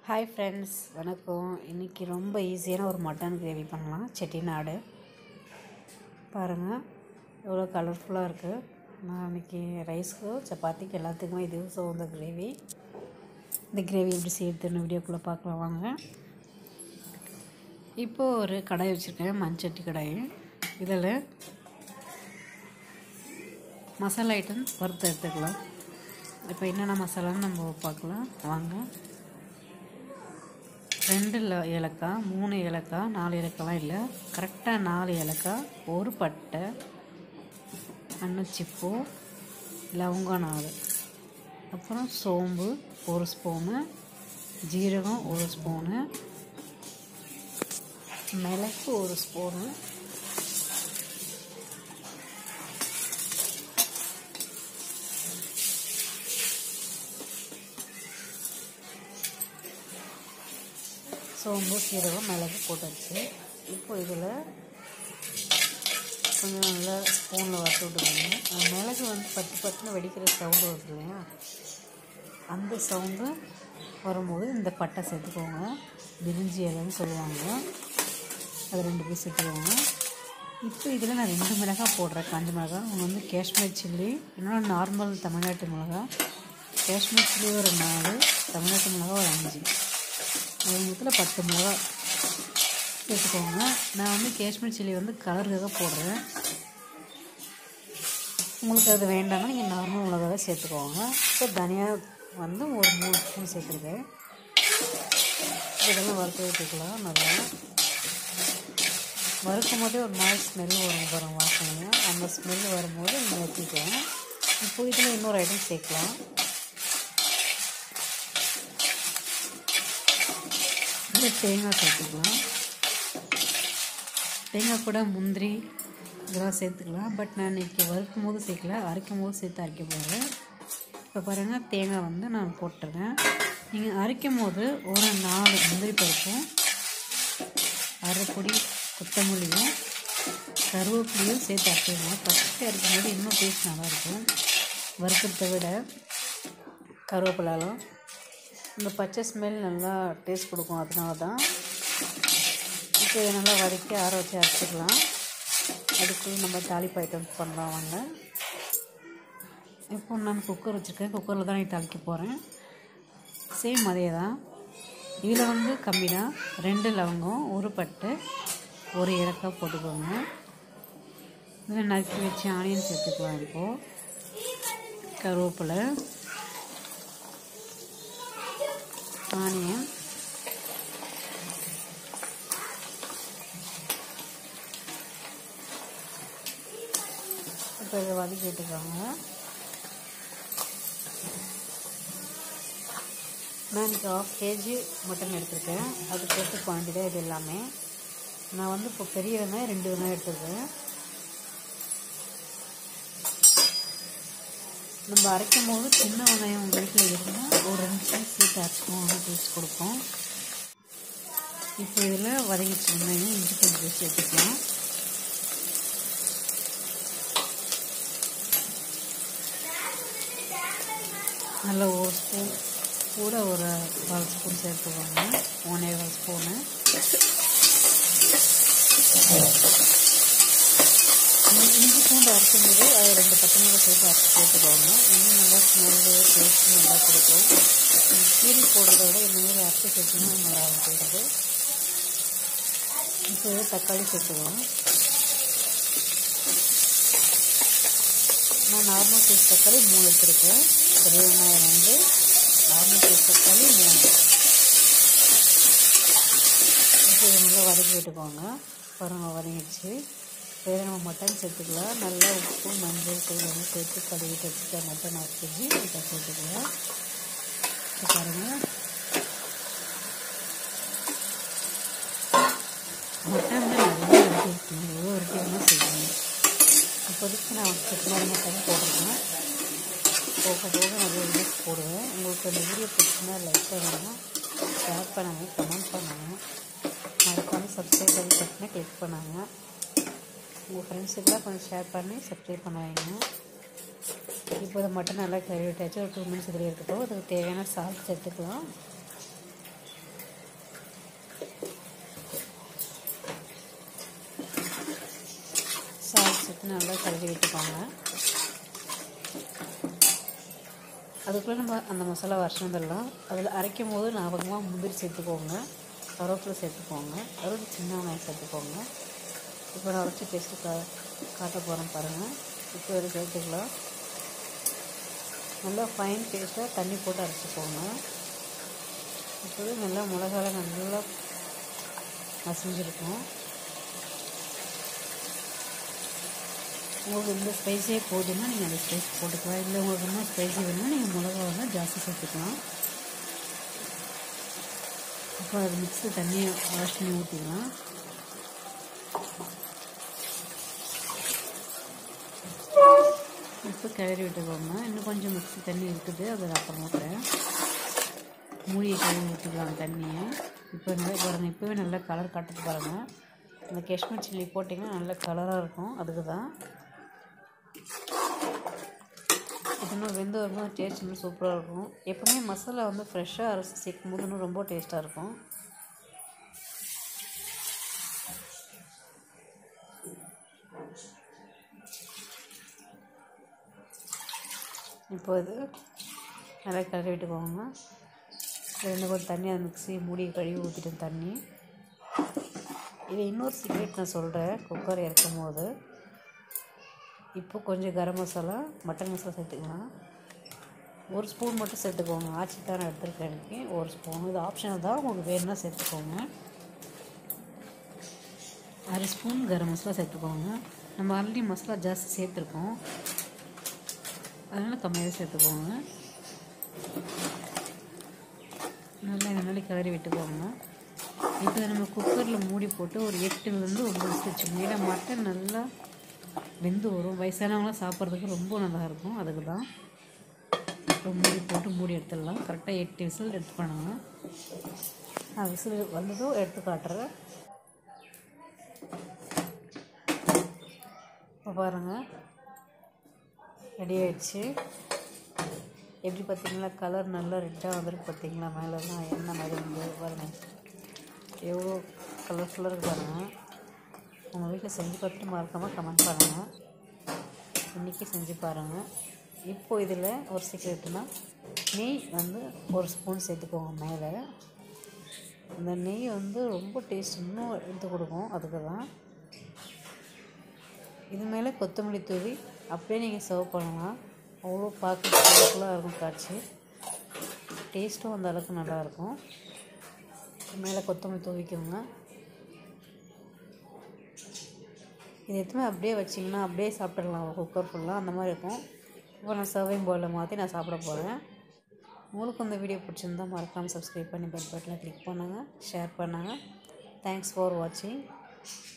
hi friends வணக்கம் இன்றைக்கி ரொம்ப ஈஸியான ஒரு மட்டன் கிரேவி பண்ணலாம் செட்டிநாடு பாருங்கள் எவ்வளோ கலர்ஃபுல்லாக இருக்குது நான் இன்றைக்கி ரைஸ்க்கு சப்பாத்திக்கு எல்லாத்துக்குமே இது உகந்த கிரேவி இந்த கிரேவி எப்படி செய்யறதுன்னு வீடியோக்குள்ளே பார்க்கலாம் வாங்க இப்போது ஒரு கடாய் வச்சுருக்கேன் மண்சட்டி கடாய் இதில் மசாலா ஐட்டம் வறுத்து எடுத்துக்கலாம் இப்போ என்னென்ன மசாலான்னு நம்ம பார்க்கலாம் வாங்க ரெண்டு ல ஏலக்காய் மூணு ஏலக்காய் நாலு ஏலக்காய்லாம் இல்லை கரெக்டாக நாலு ஏலக்காய் ஒரு பட்டை அன்னச்சிப்பூ லவங்கம் நாலு அப்புறம் சோம்பு ஒரு ஸ்பூனு ஜீரகம் ஒரு ஸ்பூனு மிளகு ஒரு ஸ்பூனு சோம்பு சீரகம் மிளகு போட்டாச்சு இப்போ இதில் கொஞ்சம் நல்லா ஸ்பூனில் வறுத்து விட்டுக்கோங்க அந்த மிளகு வந்து பத்து பத்துன்னு வெடிக்கிற சவுண்டு வருது இல்லையா அந்த சவுண்டு வரும்போது இந்த பட்டை சேர்த்துக்கோங்க பிரிஞ்சி இலைன்னு சொல்லுவாங்க அது ரெண்டு பீஸ் சேர்த்துக்கோங்க இப்போ இதில் நான் ரெண்டு மிளகாய் போடுறேன் காஞ்ச மிளகாய் அவங்க வந்து காஷ்மீர் சில்லி இன்னொன்று நார்மல் தமிழ்நாட்டு மிளகாய் காஷ்மீர் சில்லி ஒரு நாலு தமிழ்நாட்டு மிளகாய் ஒரு அஞ்சு மொத்தத்தில் பத்து மிளகா சேர்த்துக்கோங்க நான் வந்து காஷ்மீர் சில்லி வந்து கலருக்காக போடுறேன் உங்களுக்கு அது வேண்டாம்னா நீங்கள் நார்மல் மிளகாவை சேர்த்துக்கோங்க இப்போ தனியா வந்து ஒரு மூணு ஸ்பூன் சேர்த்துருக்கேன் இதெல்லாம் வறுத்து வச்சுக்கலாம் நல்லா வறுக்கும் போதே ஒரு மாதிரி ஸ்மெல் வரும் வரும் வாசனைங்க அந்த ஸ்மெல் வரும்போது நீங்கள் ஊற்றிக்கலாம் இப்போ இதில் இன்னொரு ஐட்டம் சேர்க்கலாம் இது தேங்காய் சேர்த்துக்கலாம் தேங்காய் கூட முந்திரி இதெல்லாம் சேர்த்துக்கலாம் பட் நான் இன்றைக்கி வறுக்கும் போது சேர்க்கல அரைக்கும் போது சேர்த்து அரைக்க போகிறேன் இப்போ பாருங்கள் தேங்காய் வந்து நான் போட்டுறேன் நீங்கள் அரைக்கும் போது ஒரு நாலு முந்திரி பருப்பும் அரை பொடி கொத்தமல்லியும் கருவேப்பிலையும் சேர்த்து அரைச்சிக்கணும் ஃபஸ்ட்டு அரைக்கும் போது இன்னும் டேஸ்ட் நல்லாயிருக்கும் வறுக்கிறத விட கருவேப்பிலாலும் இந்த பச்சை ஸ்மெல் நல்லா டேஸ்ட் கொடுக்கும் அதனால தான் இப்போ இதை நல்லா வதக்கி ஆற வச்சு அரைச்சிக்கலாம் அதுக்குள்ளே நம்ம தாளிப்பு ஐட்டம்ஸ் பண்ணலாம் வாங்க இப்போ நான் குக்கர் வச்சுருக்கேன் குக்கரில் தான் நான் தாளிக்க போகிறேன் சேம் அதே தான் இதில் வந்து கம்மி தான் ரெண்டு லவங்கம் ஒரு பட்டை ஒரு ஏலக்காய் போட்டுக்கோங்க இதில் நறுக்கி வச்சு ஆனியன் சேர்த்துக்கலாம் இப்போது கருவேப்பிலை ஆனியன் இப்போ இதை வதக்கிட்டுருக்காங்க நான் இன்றைக்கி ஆஃப் கேஜி மட்டன் எடுத்திருக்கேன் அதுக்கேற்ற குவான்டிட்டி இது எல்லாமே நான் வந்து இப்போ பெரிய வெங்காயம் ரெண்டு வெங்காயம் எடுத்துருக்கேன் நம்ம அரைக்கும் போது சின்ன வெங்காயம் உங்கள் வீட்டில் இருந்தால் ஒரு ரெண்டு பீஸ் சேர்த்து அரைச்சிக்கும் நல்லா டேஸ்ட் கொடுக்கும் இப்போ இதில் வதங்கிச்சு வெங்காயம் இஞ்சி பூண்டு சேர்த்துக்கலாம் நல்ல ஒரு ஸ்பூன் கூட ஒரு கால் ஸ்பூன் சேர்த்துக்கோங்க ஒன்றே கால் ஸ்பூனு இஞ்சி பூண்டு அரைக்கும் போது அது ரெண்டு பச்சை மிளகாய் சேர்த்து அரைச்சி சேர்த்துக்கோங்க இன்னும் நல்லா ஸ்மெல்லு டேஸ்ட்டு நல்லா கொடுக்கும் கீரி போடுறத விட இந்த மாதிரி அரைச்சி சேர்த்துனா நல்லா போடுறது இப்போ தக்காளி சேர்த்துக்கலாம் நான் நார்மல் சைஸ் தக்காளி மூணு எடுத்துருக்கேன் பெரிய வெங்காயம் வந்து நார்மல் சைஸ் தக்காளி மூணு இப்போ இதை நல்லா வதக்கி விட்டுக்கோங்க பாருங்கள் வதங்கிடுச்சு வேறு நம்ம மட்டன் சேர்த்துக்கலாம் நல்லா உப்பு மஞ்சள் தூள் எல்லாம் சேர்த்து கழுவிட்டு வச்சுக்க மட்டன் ஆஃப் கேஜி இதை சேர்த்துக்கலாம் இப்போ பாருங்கள் மட்டன் நிறைய வெரைட்டி இருக்குங்க எவ்வளோ வெரைட்டி வேணால் செய்யணும் இப்போதைக்கு நான் செட்டிநாடு மட்டன் போட்டிருக்கேன் போக போக நிறைய வீடியோஸ் போடுவேன் உங்களுக்கு அந்த வீடியோ பிடிச்சிருந்தா லைக் பண்ணுங்கள் ஷேர் பண்ணுங்கள் கமெண்ட் பண்ணுங்கள் மறக்காமல் சப்ஸ்கிரைப் பண்ணி பட்டனை கிளிக் பண்ணாங்க உங்கள் ஃப்ரெண்ட்ஸுக்கெலாம் கொஞ்சம் ஷேர் பண்ணி சப்ஸ்கிரைப் பண்ண வைங்க இப்போ இதை மட்டும் நல்லா கழுவிட்டாச்சு ஒரு டூ மினிட்ஸ் இதில் இருக்கட்டும் அதுக்கு தேவையான சால்ட் சேர்த்துக்கலாம் சேர்த்து நல்லா கழுவி விட்டுக்கோங்க அதுக்குள்ளே நம்ம அந்த மசாலா வரைச்சினதெல்லாம் அதில் அரைக்கும் போது ஞாபகமாக முந்திரி சேர்த்துக்கோங்க கருவேப்பிலை சேர்த்துக்கோங்க கருவேப்பிலை சின்ன வெங்காயம் சேர்த்துக்கோங்க இப்போ நான் அரைச்சி டேஸ்ட்டு கா காட்ட போகிறேன் பாருங்கள் இப்போ ஒரு சேர்த்துக்கலாம் நல்லா ஃபைன் பேஸ்ட்டாக தண்ணி போட்டு அரைச்சிக்கோங்க இப்போது நல்லா மிளகால நல்லா மசிஞ்சிருக்கும் உங்களுக்கு இந்த ஸ்பைஸே போதுன்னா நீங்கள் அந்த ஸ்பைஸ் போட்டுக்கலாம் இல்லை உங்களுக்கு இன்னும் ஸ்பைசி வேணும்னா நீங்கள் மிளகா வேணால் ஜாஸ்தி சேர்த்துக்கலாம் இப்போ அது மிக்ஸி தண்ணியை வாஷ் பண்ணி ஊற்றிக்கலாம் இப்போ கிளறி விட்டுக்கோங்க இன்னும் கொஞ்சம் மிக்ஸி தண்ணி இருக்குது அதை நான் அப்புறம் ஊற்றுறேன் மூடியை கழுவி ஊற்றிக்கலாம் தண்ணியை இப்போ நல்லா பாருங்கள் இப்போவே நல்லா கலர் காட்டுது பாருங்கள் இந்த காஷ்மீர் சில்லி போட்டிங்கன்னா நல்ல கலராக இருக்கும் அதுக்கு தான் இது இன்னும் வெந்து வரும்போது டேஸ்ட் இன்னும் சூப்பராக இருக்கும் எப்போவுமே மசாலா வந்து ஃப்ரெஷ்ஷாக அரைச்சி சேர்க்கும் போது இன்னும் ரொம்ப டேஸ்ட்டாக இருக்கும் இப்போ இது நல்லா கலரி விட்டுக்கோங்க ரெண்டு கொஞ்சம் தண்ணி அந்த மிக்ஸி மூடி கழுவி ஊற்றிட்டேன் தண்ணி இது இன்னொரு சீக்ரெட் நான் சொல்கிறேன் குக்கர் இறக்கும் போது இப்போ கொஞ்சம் கரம் மசாலா மட்டன் மசாலா சேர்த்துக்கலாம் ஒரு ஸ்பூன் மட்டும் சேர்த்துக்கோங்க ஆச்சி தான் நான் எடுத்துருக்கேன் எனக்கு ஒரு ஸ்பூன் இது ஆப்ஷனல் தான் உங்களுக்கு வேணும்னா சேர்த்துக்கோங்க அரை ஸ்பூன் கரம் மசாலா சேர்த்துக்கோங்க நம்ம ஆல்ரெடி மசாலா ஜாஸ்தி சேர்த்துருக்கோம் அதனால் கம்மியாக சேர்த்துக்கோங்க நல்லா எண்ணெய் கிளறி விட்டுக்கோங்க இப்போ நம்ம குக்கரில் மூடி போட்டு ஒரு எட்டுலேருந்து ஒம்பது வச்சுக்கோங்க ஏன்னா மட்டன் நல்லா வெந்து வரும் வயசானவங்களாம் சாப்பிட்றதுக்கு ரொம்ப நல்லா இருக்கும் அதுக்கு தான் இப்போ மூடி போட்டு மூடி எடுத்துடலாம் கரெக்டாக எட்டு விசில் எடுத்து பண்ணுங்க நான் விசில் வந்ததும் எடுத்து காட்டுறேன் இப்போ பாருங்கள் ரெடி ஆயிடுச்சு எப்படி பார்த்தீங்களா கலர் நல்லா ரெட்டாக வந்துருக்கு பார்த்தீங்களா மேலெல்லாம் எண்ணெய் மாதிரி வந்து பாருங்கள் எவ்வளோ கலர்ஃபுல்லாக இருக்கு பாருங்கள் உங்கள் வீட்டில் செஞ்சு பார்த்துட்டு மறக்காமல் கமெண்ட் பண்ணுங்கள் இன்றைக்கி செஞ்சு பாருங்கள் இப்போது இதில் ஒரு சீக்கிரட்னா நெய் வந்து ஒரு ஸ்பூன் சேர்த்துக்கோங்க மேலே இந்த நெய் வந்து ரொம்ப டேஸ்ட் இன்னும் எடுத்து கொடுக்கும் அதுக்கு தான் இது மேலே கொத்தமல்லி தூவி அப்படியே நீங்கள் சர்வ் பண்ணலாம் அவ்வளோ பார்க்க கலர்ஃபுல்லாக இருக்கும் காட்சி டேஸ்ட்டும் அந்த அளவுக்கு நல்லாயிருக்கும் மேலே கொத்தமல்லி தூவிக்கோங்க இது எதுவுமே அப்படியே வச்சிங்கன்னா அப்படியே சாப்பிட்றலாம் குக்கர் ஃபுல்லாக அந்த மாதிரி இருக்கும் இப்போ நான் சர்விங் பவுலில் மாற்றி நான் சாப்பிட போகிறேன் உங்களுக்கு இந்த வீடியோ பிடிச்சிருந்தா மறக்காமல் சப்ஸ்கிரைப் பண்ணி பெல் பட்டனை கிளிக் பண்ணுங்கள் ஷேர் பண்ணுங்கள் தேங்க்ஸ் ஃபார் வாட்சிங்